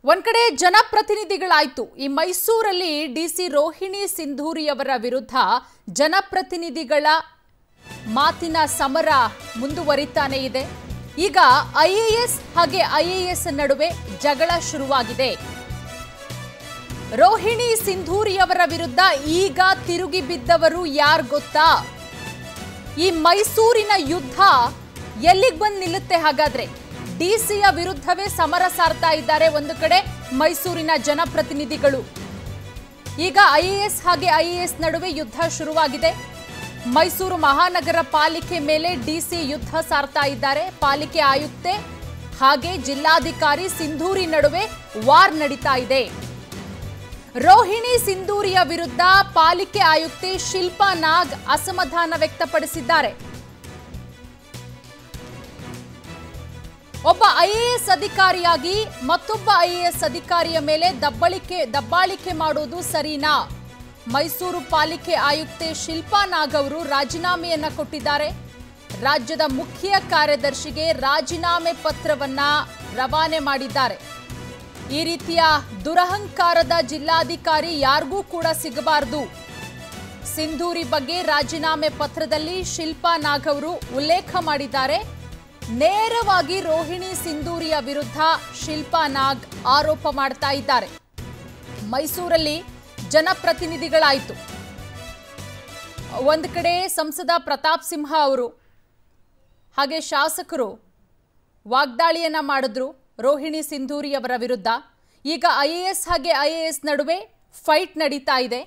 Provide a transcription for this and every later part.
ಒಂದ್ ಕಡೆ ಜನಪ್ರತಿನಿಧಿಗಳಾಯ್ತು ಈ ಮೈಸೂರಲ್ಲಿ ಡಿ ಸಿ ರೋಹಿಣಿ ಸಿಂಧೂರಿಯವರ ವಿರುದ್ಧ ಜನಪ್ರತಿನಿಧಿಗಳ ಮಾತಿನ ಸಮರ ಮುಂದುವರಿತಾನೇ ಇದೆ ಈಗ ಐಎಎಸ್ ಹಾಗೆ ಐಎಎಸ್ ನಡುವೆ ಜಗಳ ಶುರುವಾಗಿದೆ ರೋಹಿಣಿ ಸಿಂಧೂರಿಯವರ ವಿರುದ್ಧ ಈಗ ತಿರುಗಿ ಬಿದ್ದವರು ಯಾರು ಗೊತ್ತಾ ಈ ಮೈಸೂರಿನ ಯುದ್ಧ ಎಲ್ಲಿಗೆ ಬಂದು ನಿಲ್ಲುತ್ತೆ ಹಾಗಾದ್ರೆ ಡಿಸಿಯ ವಿರುದ್ಧವೇ ಸಮರ ಸಾರ್ತಾ ಇದ್ದಾರೆ ಒಂದು ಕಡೆ ಮೈಸೂರಿನ ಜನಪ್ರತಿನಿಧಿಗಳು ಈಗ ಐಎಎಸ್ ಹಾಗೆ ಐಎಎಸ್ ನಡುವೆ ಯುದ್ಧ ಶುರುವಾಗಿದೆ ಮೈಸೂರು ಮಹಾನಗರ ಪಾಲಿಕೆ ಮೇಲೆ ಡಿಸಿ ಯುದ್ಧ ಸಾರ್ತಾ ಇದ್ದಾರೆ ಪಾಲಿಕೆ ಆಯುಕ್ತೆ ಹಾಗೆ ಜಿಲ್ಲಾಧಿಕಾರಿ ಸಿಂಧೂರಿ ನಡುವೆ ವಾರ್ ನಡೀತಾ ಇದೆ ರೋಹಿಣಿ ಸಿಂಧೂರಿಯ ವಿರುದ್ಧ ಪಾಲಿಕೆ ಆಯುಕ್ತೆ ಶಿಲ್ಪಾ ನಾಗ್ ಅಸಮಾಧಾನ ವ್ಯಕ್ತಪಡಿಸಿದ್ದಾರೆ ಒಬ್ಬ ಐಎಎಸ್ ಅಧಿಕಾರಿಯಾಗಿ ಮತ್ತೊಬ್ಬ ಐಎಎಸ್ ಅಧಿಕಾರಿಯ ಮೇಲೆ ದಬ್ಬಳಿಕೆ ದಬ್ಬಾಳಿಕೆ ಮಾಡುವುದು ಸರಿನಾ ಮೈಸೂರು ಪಾಲಿಕೆ ಆಯುಕ್ತೆ ಶಿಲ್ಪಾ ನಾಗ್ ಅವರು ರಾಜೀನಾಮೆಯನ್ನ ಕೊಟ್ಟಿದ್ದಾರೆ ರಾಜ್ಯದ ಮುಖ್ಯ ಕಾರ್ಯದರ್ಶಿಗೆ ರಾಜೀನಾಮೆ ಪತ್ರವನ್ನ ರವಾನೆ ಮಾಡಿದ್ದಾರೆ ಈ ರೀತಿಯ ದುರಹಂಕಾರದ ಜಿಲ್ಲಾಧಿಕಾರಿ ಯಾರಿಗೂ ಕೂಡ ಸಿಗಬಾರದು ಸಿಂಧೂರಿ ಬಗ್ಗೆ ರಾಜೀನಾಮೆ ಪತ್ರದಲ್ಲಿ ಶಿಲ್ಪಾ ನಾಗ್ ಅವರು ಉಲ್ಲೇಖ ಮಾಡಿದ್ದಾರೆ ನೇರವಾಗಿ ರೋಹಿಣಿ ಸಿಂಧೂರಿಯ ವಿರುದ್ಧ ಶಿಲ್ಪಾ ನಾಗ್ ಆರೋಪ ಮಾಡ್ತಾ ಇದ್ದಾರೆ ಮೈಸೂರಲ್ಲಿ ಜನಪ್ರತಿನಿಧಿಗಳಾಯಿತು ಒಂದು ಕಡೆ ಸಂಸದ ಪ್ರತಾಪ್ ಸಿಂಹ ಅವರು ಹಾಗೆ ಶಾಸಕರು ವಾಗ್ದಾಳಿಯನ್ನ ಮಾಡಿದ್ರು ರೋಹಿಣಿ ಸಿಂಧೂರಿ ಅವರ ವಿರುದ್ಧ ಈಗ ಐಎಎಸ್ ಹಾಗೆ ಐಎಎಸ್ ನಡುವೆ ಫೈಟ್ ನಡೀತಾ ಇದೆ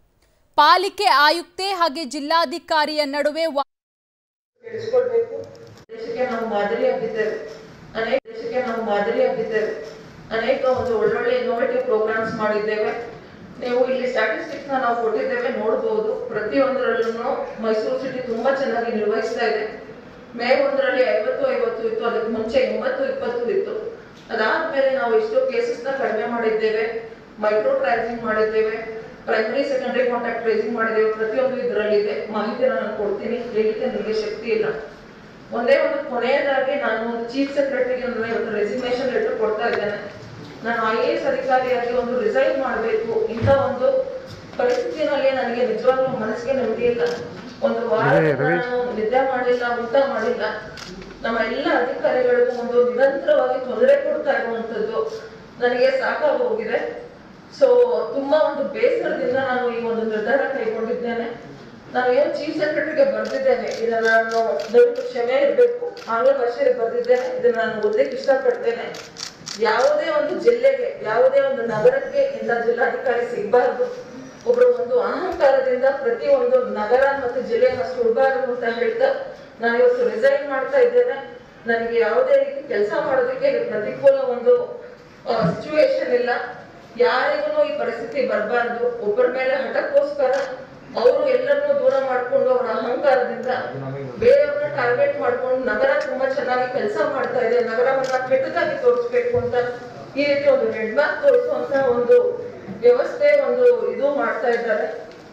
ಪಾಲಿಕೆ ಆಯುಕ್ತೆ ಹಾಗೆ ಜಿಲ್ಲಾಧಿಕಾರಿಯ ನಡುವೆ ವಾ- ತಿಳಿಸ್ಕೊಡ್ಬೇಕು ದೇಶಕ್ಕೆ ನಾವು ಮಾದರಿಯಾಗಿದ್ದೇವೆ ಅನೇಕ ದೇಶಕ್ಕೆ ನಾವು ಮಾದರಿಯಾಗಿದ್ದೇವೆ ಅನೇಕ ಒಂದು ಒಳ್ಳೊಳ್ಳೆ ಇನ್ನೋವೇಟಿವ್ ಪ್ರೋಗ್ರಾಮ್ಸ್ ಮಾಡಿದ್ದೇವೆ ನೀವು ಇಲ್ಲಿ ಸ್ಟ್ಯಾಟಿಸ್ಟಿಕ್ಸ್ ನಾವು ಕೊಟ್ಟಿದ್ದೇವೆ ನೋಡಬಹುದು ಪ್ರತಿಯೊಂದರಲ್ಲೂ ಮೈಸೂರು ಸಿಟಿ ತುಂಬಾ ಚೆನ್ನಾಗಿ ನಿರ್ವಹಿಸ್ತಾ ಇದೆ ಮೇ ಒಂದರಲ್ಲಿ ಐವತ್ತು ಐವತ್ತು ಇತ್ತು ಅದಕ್ಕೆ ಮುಂಚೆ ಎಂಬತ್ತು ಇಪ್ಪತ್ತು ಇತ್ತು ಅದಾದ್ಮೇಲೆ ನಾವು ಎಷ್ಟೋ ಕೇಸಸ್ ನ ಕಡಿಮೆ ಮಾಡಿದ್ದೇವೆ ಮೈಕ್ರೋ ಟ್ರಾನ್ಸಿಂಗ್ ಮಾಡಿದ್ದೇವೆ ಪ್ರೈಮರಿ ಸೆಕೆಂಡರಿ ಕಾಂಟ್ಯಾಕ್ಟ್ ಟ್ರೇಸಿಂಗ್ ಮಾಡಿದ್ದೇವೆ ಪ್ರತಿಯೊಂದು ಇದರಲ್ಲಿದೆ ಮಾಹಿತಿನ ನಾನು ಕೊಡ್ತೀನಿ ಹೇಳಲಿಕ್ಕೆ ನನಗೆ ಶಕ್ತಿ ಇಲ್ಲ ಒಂದೇ ಒಂದು ಕೊನೆಯದಾಗಿ ನಾನು ಒಂದು ಚೀಫ್ ಸೆಕ್ರೆಟರಿಗೆ ಇವತ್ತು ರೆಸಿಗ್ನೇಷನ್ ಲೆಟರ್ ಕೊಡ್ತಾ ಇದ್ದೇನೆ ನಾನು ಐ ಎ ಎಸ್ ಅಧಿಕಾರಿಯಾಗಿ ಒಂದು ರಿಸೈನ್ ಮಾಡಬೇಕು ಇಂಥ ಒಂದು ಪರಿಸ್ಥಿತಿನಲ್ಲಿ ನನಗೆ ನಿಜವಾಗ್ಲೂ ಮನಸ್ಸಿಗೆ ನೆಮ್ಮದಿ ಇಲ್ಲ ಒಂದು ವಾರ ನಾನು ನಿದ್ದೆ ಮಾಡಿಲ್ಲ ಊಟ ಮಾಡಿಲ್ಲ ನಮ್ಮ ಎಲ್ಲ ಅಧಿಕಾರಿಗಳಿಗೂ ಒಂದು ನಿರಂತರವಾಗಿ ತೊಂದರೆ ಕೊಡ್ತಾ ಇರುವಂತದ್ದು ನನಗೆ ಸಾಕಾಗಿ ಹೋಗಿದೆ ಸೊ ತುಂಬಾ ಒಂದು ಬೇಸರದಿಂದ ನಾನು ಈ ಒಂದು ನಿರ್ಧಾರ ಕೈಗೊಂಡಿದ್ದೇನೆ ನಾನು ಏನು ಚೀಫ್ ಸೆಕ್ರೆಟರಿಗೆ ಬರೆದಿದ್ದೇನೆ ಇದನ್ನ ನಾನು ದಯವಿಟ್ಟು ಕ್ಷಮೆ ಇರಬೇಕು ಆಂಗ್ಲ ಭಾಷೆಯಲ್ಲಿ ಬರೆದಿದ್ದೇನೆ ಇದನ್ನ ನಾನು ಓದಲಿಕ್ಕೆ ಇಷ್ಟಪಡ್ತೇನೆ ಯಾವುದೇ ಒಂದು ಜಿಲ್ಲೆಗೆ ಯಾವುದೇ ಒಂದು ನಗರಕ್ಕೆ ಇಂಥ ಜಿಲ್ಲಾಧಿಕಾರಿ ಸಿಗಬಾರದು ಒಬ್ರು ಒಂದು ಅಹಂಕಾರದಿಂದ ಪ್ರತಿ ಒಂದು ನಗರ ಮತ್ತು ಜಿಲ್ಲೆಯನ್ನ ಸುಡಬಾರದು ಅಂತ ಹೇಳ್ತಾ ನಾನು ಇವತ್ತು ರಿಸೈನ್ ಮಾಡ್ತಾ ಇದ್ದೇನೆ ನನಗೆ ಯಾವುದೇ ರೀತಿ ಕೆಲಸ ಮಾಡೋದಕ್ಕೆ ಪ್ರತಿಕೂಲ ಒಂದು ಸಿಚುವೇಶನ್ ಇಲ್ಲ ಯಾರಿಗೂ ಈ ಪರಿಸ್ಥಿತಿ ಬರಬಾರ್ದು ಒಬ್ಬರ ಮೇಲೆ ಹಠಕ್ಕೋಸ್ಕರ ಅವರು ಎಲ್ಲರನ್ನೂ ದೂರ ಮಾಡ್ಕೊಂಡು ಅವರ ಅಹಂಕಾರದಿಂದ ಬೇರೆಯವ್ರನ್ನ ಟಾರ್ಗೆಟ್ ಮಾಡ್ಕೊಂಡು ನಗರ ತುಂಬಾ ಚೆನ್ನಾಗಿ ಕೆಲಸ ಮಾಡ್ತಾ ಇದೆ ನಗರವನ್ನ ಕೆಟ್ಟದಾಗಿ ತೋರಿಸ್ಬೇಕು ಅಂತ ಈ ರೀತಿ ಒಂದು ರೆಡ್ ಮಾರ್ಕ್ ತೋರಿಸುವಂತ ಒಂದು ವ್ಯವಸ್ಥೆ ಒಂದು ಇದು ಮಾಡ್ತಾ ಇದ್ದಾರೆ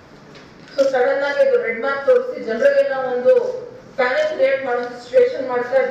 ಸೊ ಸಡನ್ ಆಗಿ ಇದು ರೆಡ್ ಮಾರ್ಕ್ ತೋರಿಸಿ ಜನರಿಗೆಲ್ಲ ಒಂದು ಪ್ಯಾನಿಕ್ ಕ್ರಿಯೇಟ್ ಮಾಡೋ ಸಿಚುವೇಶನ್ ಮಾಡ್ತಾ ಇದ್ದಾರೆ